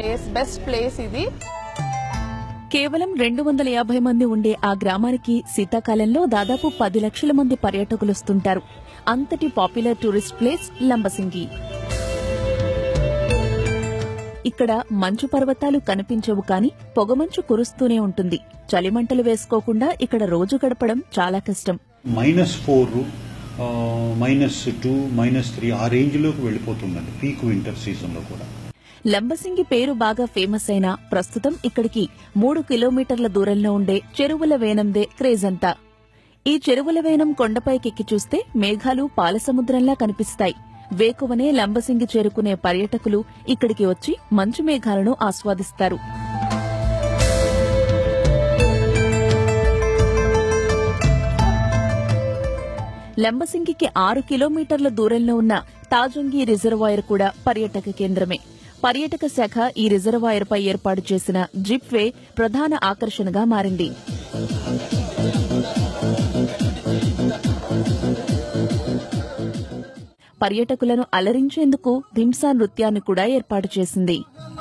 place best place ఇది కేవలం రెండు వందల యాభై మంది ఉండే ఆ గ్రామానికి శీతాకాలంలో దాదాపు పది లక్షల మంది పర్యాటకులు వస్తుంటారు అంతటి పాపులర్ టూరిస్ట్ ప్లేస్ లంబసింగి ఇక్కడ మంచు పర్వతాలు కనిపించవు కాని పొగమంచు కురుస్తూనే ఉంటుంది చలిమంటలు వేసుకోకుండా ఇక్కడ రోజు గడపడం చాలా కష్టం minus four minus two minus three ఆ రేంజ్లోకి వెళ్ళిపోతుందండి పీక్ వింటర్ సీజన్లో కూడా లంబసింగి పేరు బాగా ఫేమస్ అయిన ప్రస్తుతం ఇక్కడికి మూడు కిలోమీటర్ల దూరంలో ఉండే చెరువుల వేనందే క్రేజ్ అంతా ఈ చెరువుల వేనం కొండపైకెక్కి చూస్తే మేఘాలు పాలసముద్రంలా కనిపిస్తాయి వేకువనే లంబసింగి చేరుకునే పర్యాటకులు ఇక్కడికి వచ్చి మంచు మేఘాలను ఆస్వాదిస్తారు లంబసింగికి ఆరు కిలోమీటర్ల దూరంలో ఉన్న తాజంగి రిజర్వాయర్ కూడా పర్యాటక కేంద్రమే పర్యాటక శాఖ ఈ రిజర్వాయర్పై ఏర్పాటు చేసిన జిప్ వే ప్రధాన ఆకర్షణగా మారింది పర్యాటకులను అలరించేందుకు ధింసా నృత్యాన్ని కూడా ఏర్పాటు చేసింది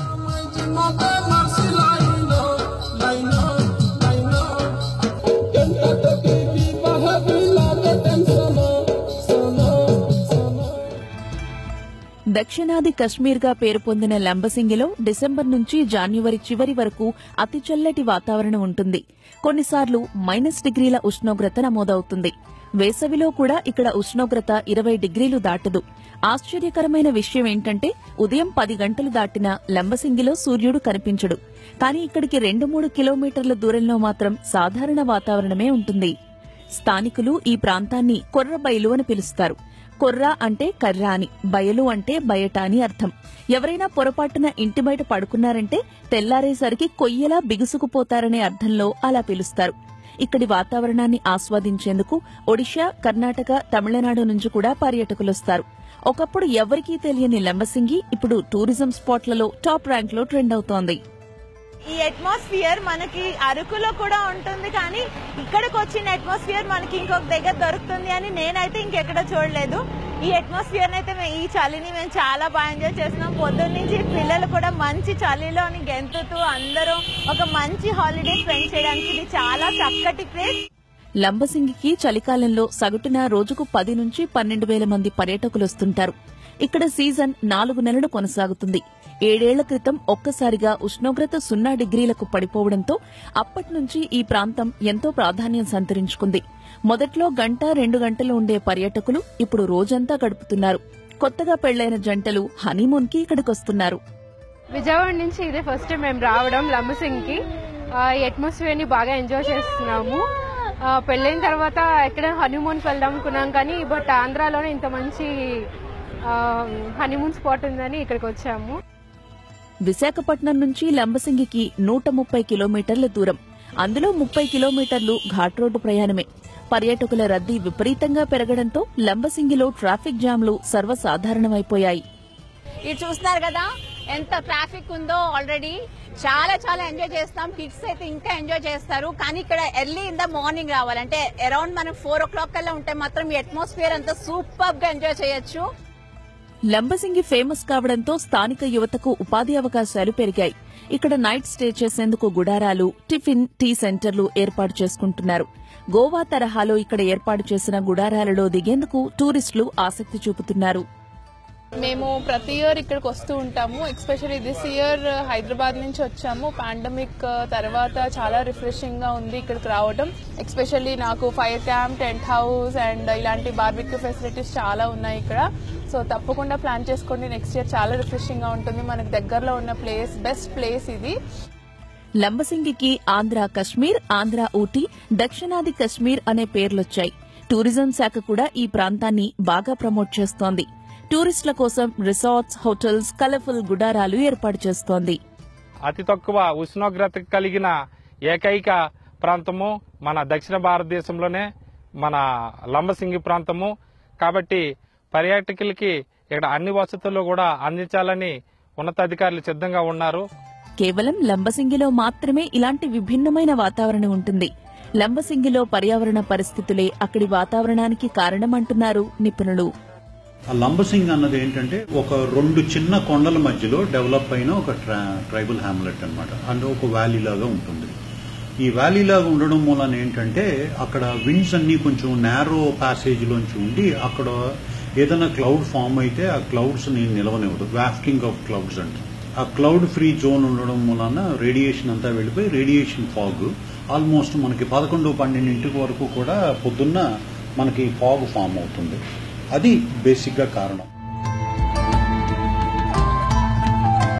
దక్షిణాది కశ్మీర్గా పేరు పొందిన లంబసింగిలో డిసెంబర్ నుంచి జాన్యువరి చివరి వరకు అతి చల్లటి వాతావరణం ఉంటుంది కొన్నిసార్లు మైనస్ డిగ్రీల ఉష్ణోగ్రత నమోదవుతుంది వేసవిలో కూడా ఇక్కడ ఉష్ణోగ్రత ఇరవై డిగ్రీలు దాటదు ఆశ్చర్యకరమైన విషయం ఏంటంటే ఉదయం పది గంటలు దాటిన లంబసింగిలో సూర్యుడు కనిపించడు కానీ ఇక్కడికి రెండు మూడు కిలోమీటర్ల దూరంలో మాత్రం సాధారణ వాతావరణమే ఉంటుంది స్థానికులు ఈ ప్రాంతాన్ని కొర్రబయలు అని పిలుస్తారు కొర్ర అంటే కర్ర అని బయలు అంటే బయట అని అర్థం ఎవరైనా పొరపాటున ఇంటి బయట పడుకున్నారంటే తెల్లారేసరికి కొయ్యలా బిగుసుకుపోతారనే అర్థంలో అలా పిలుస్తారు ఇక్కడి వాతావరణాన్ని ఆస్వాదించేందుకు ఒడిషా కర్ణాటక తమిళనాడు నుంచి కూడా పర్యాటకులొస్తారు ఒకప్పుడు ఎవరికీ తెలియని లంబసింగి ఇప్పుడు టూరిజం స్పాట్లలో టాప్ ర్యాంక్ లో ట్రెండ్ అవుతోంది ఈ అట్మాస్ఫియర్ మనకి అరకులో కూడా ఉంటుంది కానీ ఇక్కడికి వచ్చిన అట్మాస్ఫియర్ మనకి ఇంకొక దగ్గర దొరుకుతుంది అని నేనైతే ఇంకెక్కడ చూడలేదు ఈ అట్మాస్ఫియర్ అయితే మే- ఈ చలిని మేము చాలా బాగా ఎంజాయ్ చేస్తున్నాం పొద్దున్న నుంచి పిల్లలు కూడా మంచి చలిలోని గెంతుతూ అందరూ ఒక మంచి హాలిడే స్పెండ్ చేయడానికి ఇది చాలా చక్కటి ప్లేస్ లంబసింగికి చలికాలంలో సగటున రోజుకు పది నుంచి పన్నెండు వేల మంది పర్యాటకులు వస్తుంటారు ఇక్కడ సీజన్ నాలుగు నెలలు కొనసాగుతుంది ఏడేళ్ల క్రితం ఒక్కసారిగా ఉష్ణోగ్రత సున్నా డిగ్రీలకు పడిపోవడంతో అప్పటి నుంచి ఈ ప్రాంతం ఎంతో ప్రాధాన్యం సంతరించుకుంది మొదట్లో గంట రెండు గంటలు ఉండే పర్యాటకులు ఇప్పుడు రోజంతా గడుపుతున్నారు కొత్తగా పెళ్లైన జంటలు హనీమూన్ కి ఇక్కడికొస్తున్నారు విజయవాడ నుంచి ఇదే ఫస్ట్ టైం మేము రావడం లంబసింగ్కి ఆ, ఈ అట్మాస్ఫియర్ ని బాగా ఎంజాయ్ చేస్తున్నాము ఆ, పెళ్ళైన తర్వాత ఎక్కడ హనీమూన్కి వెళ్దాం అనుకున్నాం కానీ బట్ ఆంధ్రాలోనే ఇంత మంచి హనీమూన్ స్పాట్ ఉందని ఇక్కడికి వచ్చాము విశాఖపట్నం నుంచి లంబసింగికి నూట ముప్పై కిలోమీటర్ల దూరం అందులో ముప్పై కిలోమీటర్లు ఘాట్ రోడ్డు ప్రయాణమే పర్యాటకుల రద్దీ విపరీతంగా పెరగడంతో లంబసింగిలో ట్రాఫిక్ జామ్లు సర్వసాధారణమైపోయాయి ఇది చూస్తున్నారు కదా ఎంత ట్రాఫిక్ ఉందో ఆల్రెడీ చాలా చాలా ఎంజాయ్ చేస్తాం కిడ్స్ అయితే ఇంకా ఎంజాయ్ చేస్తారు కానీ ఇక్కడ ఎర్లీ ఇన్ ద మార్నింగ్ రావాలంటే అరౌండ్ మనం ఫోర్ ఓ క్లాక్ కల్లా ఉంటే మాత్రం ఈ అట్మాస్ఫియర్ అంతా సూపర్ గా ఎంజాయ్ చేయొచ్చు లంబసింగి ఫేమస్ కావడంతో స్థానిక యువతకు ఉపాధి అవకాశాలు పెరిగాయి ఇక్కడ నైట్ స్టే చేసేందుకు గుడారాలు టిఫిన్ టీ సెంటర్లు ఏర్పాటు చేసుకుంటున్నారు గోవా తరహాలో ఇక్కడ ఏర్పాటు చేసిన గుడారాలలో దిగేందుకు టూరిస్టులు ఆసక్తి చూపుతున్నారు మేము ప్రతి ఇయర్ ఇక్కడికి వస్తూ ఉంటాము ఎక్స్పెషల్లీ దిస్ ఇయర్ హైదరాబాద్ నుంచి వచ్చాము పాండమిక్ తర్వాత చాలా రిఫ్రెషింగ్ గా ఉంది ఇక్కడికి రావడం ఎక్స్పెషల్లీ నాకు fire camp tent house and ఇలాంటి బార్బిక్యూ ఫెసిలిటీస్ చాలా ఉన్నాయి ఇక్కడ సో తప్పకుండా ప్లాన్ చేసుకోండి నెక్స్ట్ ఇయర్ చాలా రిఫ్రెషింగ్ గా ఉంటుంది మనకు దగ్గరలో ఉన్న ప్లేస్ బెస్ట్ ప్లేస్ ఇది లంబసింగికి ఆంధ్ర కశ్మీర్ ఆంధ్ర ఊటీ దక్షిణాది కశ్మీర్ అనే పేర్లొచ్చాయి టూరిజం శాఖ కూడా ఈ ప్రాంతాన్ని బాగా ప్రమోట్ చేస్తోంది టూరిస్టుల కోసం రిసార్ట్స్ హోటల్స్ కలర్ఫుల్ గుడారాలు ఏర్పాటు చేస్తోంది అతి తక్కువ ఉష్ణోగ్రత కలిగిన ఏకైక ప్రాంతము మన దక్షిణ భారతదేశంలోనే మన లంబసింగి ప్రాంతము కాబట్టి పర్యాటకులకి ఇక్కడ అన్ని వసతులు కూడా అందించాలని ఉన్నతాధికారులు సిద్ధంగా ఉన్నారు కేవలం లంబసింగిలో మాత్రమే ఇలాంటి విభిన్నమైన వాతావరణం ఉంటుంది లంబసింగిలో పర్యావరణ పరిస్థితులే అక్కడి వాతావరణానికి కారణమంటున్నారు నిపుణులు ఆ లంబసింగ్ అన్నది ఏంటంటే ఒక రెండు చిన్న కొండల మధ్యలో డెవలప్ అయిన ఒక ట్రైబల్ హ్యామ్లెట్ అన్నమాట అంటే ఒక వ్యాలీ లాగా ఉంటుంది ఈ వ్యాలీ లాగా ఉండడం మూలన ఏంటంటే అక్కడ విండ్స్ అన్ని కొంచెం నేరో ప్యాసేజ్ లోంచి ఉండి అక్కడ ఏదైనా క్లౌడ్ ఫామ్ అయితే ఆ క్లౌడ్స్ ని నిలవనివ్వదు వాఫ్టింగ్ ఆఫ్ క్లౌడ్స్ అంటే ఆ క్లౌడ్ ఫ్రీ జోన్ ఉండడం మూలన రేడియేషన్ అంతా వెళ్ళిపోయి రేడియేషన్ ఫాగ్ ఆల్మోస్ట్ మనకి పదకొండు పన్నెండింటికి వరకు కూడా పొద్దున్న మనకి ఫాగ్ ఫామ్ అవుతుంది అది బేసిక్ గా కారణం